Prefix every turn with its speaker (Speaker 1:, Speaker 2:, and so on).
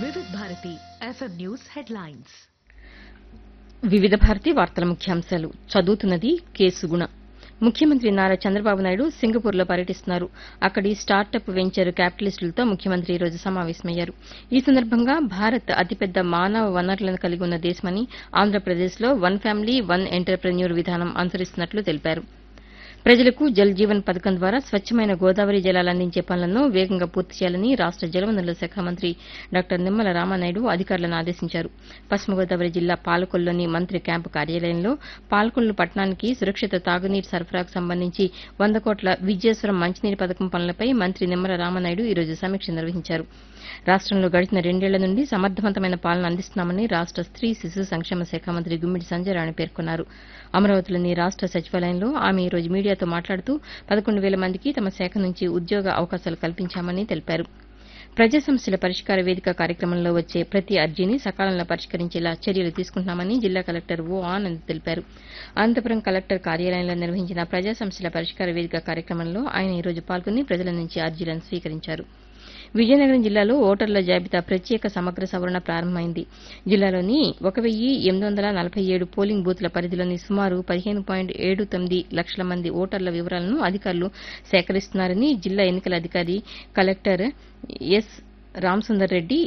Speaker 1: వివిధ Bharati FM news headlines
Speaker 2: వివిధ భారతి వార్తల ముఖ్యాంశాలు చదువుతున్నది కేసుగుణ ముఖ్యమంత్రి నారా చంద్రబాబు నాయుడు సింగపూర్లో పర్యటిస్తున్నారు అక్కడి స్టార్టప్ వెంచర్ క్యాపిటలిస్టులతో ముఖ్యమంత్రి ఈ రోజు సమావేశమయ్యారు ఈ సందర్భంగా భారత్ అతిపెద్ద మానవ వనరులను కలిగి ఉన్న దేశమని ఆంధ్రప్రదేశ్లో వన్ ఫ్యామిలీ వన్ ఎంటర్ప్రెన్యూర్ విధానం అనుసరిస్తున్నట్లు తెలిపారు ప్రజలకు జల్ జీవన్ పథకం ద్వారా స్వచ్చమైన గోదావరి జలాలు అందించే పనులను వేగంగా పూర్తి చేయాలని రాష్ట జలవనరుల శాఖ మంత్రి డాక్టర్ నిమ్మల రామానాయుడు అధికారులను ఆదేశించారు పశ్చిమ గోదావరి జిల్లా పాలకొల్లులోని మంత్రి క్యాంపు కార్యాలయంలో పాలకొల్లు పట్టణానికి సురక్షిత తాగునీటి సరఫరాకు సంబంధించి వంద కోట్ల విజయేశ్వరం మంచినీటి పథకం పనులపై మంత్రి నిమ్మల రామానాయుడు ఈ రోజు సమీక్ష నిర్వహించారు రాష్టంలో గడిచిన రెండేళ్ల నుండి సమర్థవంతమైన పాలన అందిస్తున్నామని రాష్ట స్త్రీ శిశు సంక్షేమ శాఖ మంత్రి గుమ్మిడి సంజయరాణి పేర్కొన్నారు అమరావతిలోని రాష్ట సచివాలయంలో ఆమె ఈ రోజు మీడియాతో మాట్లాడుతూ పదకొండు వేల మందికి తమ శాఖ నుంచి ఉద్యోగ అవకాశాలు కల్పించామని తెలిపారు ప్రజా సమస్యల పరిష్కార వేదిక కార్యక్రమంలో వచ్చే ప్రతి అర్జీని సకాలంలో పరిష్కరించేలా చర్యలు తీసుకుంటున్నామని జిల్లా కలెక్టర్ ఓ ఆనంద్ తెలిపారు అనంతపురం కలెక్టర్ కార్యాలయంలో నిర్వహించిన ప్రజా సమస్యల పరిష్కార వేదిక కార్యక్రమంలో ఆయన ఈ రోజు పాల్గొని ప్రజల నుంచి అర్జీలను స్వీకరించారు విజయనగరం జిల్లాలో ఓటర్ల జాబితా ప్రత్యేక సమగ్ర సవరణ ప్రారంభమైంది జిల్లాలోని ఒక వెయ్యి ఎనిమిది వందల నలభై ఏడు పోలింగ్ బూత్ల పరిధిలోని సుమారు పదిహేను పాయింట్ ఏడు తొమ్మిది లక్షల మంది ఓటర్ల వివరాలను అధికారులు సేకరిస్తున్నారని జిల్లా ఎన్నికల అధికారి కలెక్టర్ ఎస్ రామసుందర్ రెడ్డి